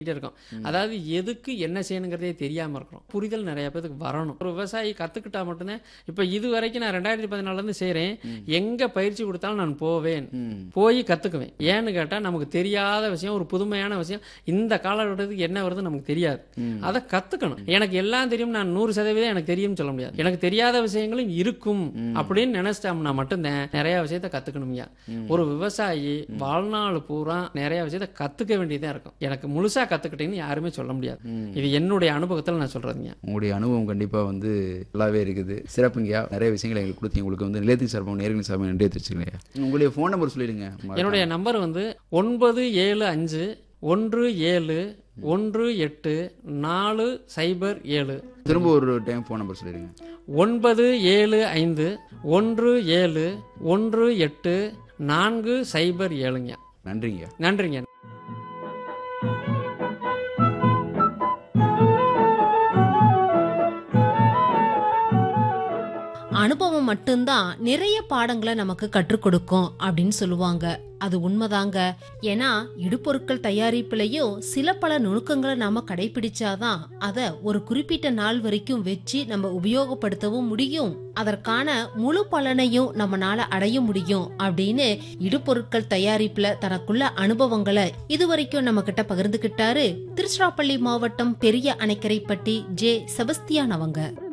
இருக்கும் அதாவது எதுக்கு என்ன செய்யணுங்கிறதே தெரியாம இருக்கிறோம் புரிதல் நிறைய பேருக்கு வரணும் ஒரு விவசாயி கத்துக்கிட்டா மட்டும்தான் இப்ப இது வரைக்கும் நான் ரெண்டாயிரத்தி பதினாலுல இருந்து செய்றேன் எங்க பயிற்சி கொடுத்தாலும் நான் போவேன் போய் கத்துக்குவேன் ஏன்னு கேட்டா நமக்கு தெரியாத விஷயம் ஒரு புதுமையான விஷயம் இந்த காலகட்டத்துக்கு என்ன வருது நமக்கு தெரியாது அதை கத்துக்கணும் எனக்கு எல்லாம் தெரியும் நான் நூறு சதவீதம் எனக்கு தெரியும்னு சொல்ல முடியாது எனக்கு தெரியாத விஷயங்களும் இருக்கும் அப்படின்னு நினைச்சிட்டோம்னா மட்டும்தான் நிறைய விஷயத்த கத்துக்கணும்யா ஒரு விவசாயி வாழ்நாள் பூரா நிறைய விஷயத்த கத்துக்க வேண்டியதா இருக்கும் எனக்கு முழுசா கத்துக்கிட்டேன்னு யாருமே சொல்ல முடியாது இது என்னுடைய அனுபவத்துல நான் சொல்றதுங்க உங்களுடைய அனுபவம் கண்டிப்பாக வந்து நல்லாவே இருக்குது சிறப்புங்கய்யா நிறைய விஷயங்களை எங்களுக்கு கொடுத்தீங்க உங்களுக்கு வந்து நிலையத்தின் சார்பாக நேர்களின் சார்பாக நன்றி தெரிவிச்சுக்கலையா உங்களுடைய ஃபோன் நம்பர் சொல்லிடுங்க என்னுடைய நம்பர் வந்து ஒன்பது ஏழு அஞ்சு ஒன்று ஏழு ஒன்று எட்டு நாலு சைபர் ஏழு திரும்ப ஒரு டைம் ஃபோன் நம்பர் சொல்லிடுங்க ஒன்பது ஏழு ஐந்து ஒன்று ஏழு ஒன்று எட்டு நான்கு சைபர் ஏழுங்க நன்றிங்க நன்றிங்க அனுபவம் மட்டும்தான் நிறைய பாடங்களை நமக்கு கற்றுக் கொடுக்கும் அப்படின்னு சொல்லுவாங்க அது உண்மைதாங்க ஏன்னா இடுபொருட்கள் தயாரிப்புலயும் சில பல நுணுக்கங்களை நாம கடைபிடிச்சாதான் அத ஒரு குறிப்பிட்ட நாள் வரைக்கும் வச்சு நம்ம உபயோகப்படுத்தவும் முடியும் அதற்கான முழு பலனையும் நம்மனால அடைய முடியும் அப்படின்னு இடுபொருட்கள் தயாரிப்புல தனக்குள்ள அனுபவங்களை இதுவரைக்கும் நம்ம கிட்ட பகிர்ந்துகிட்டாரு திருச்சிராப்பள்ளி மாவட்டம் பெரிய அணைக்கரைப்பட்டி ஜே செபஸ்தியான் அவங்க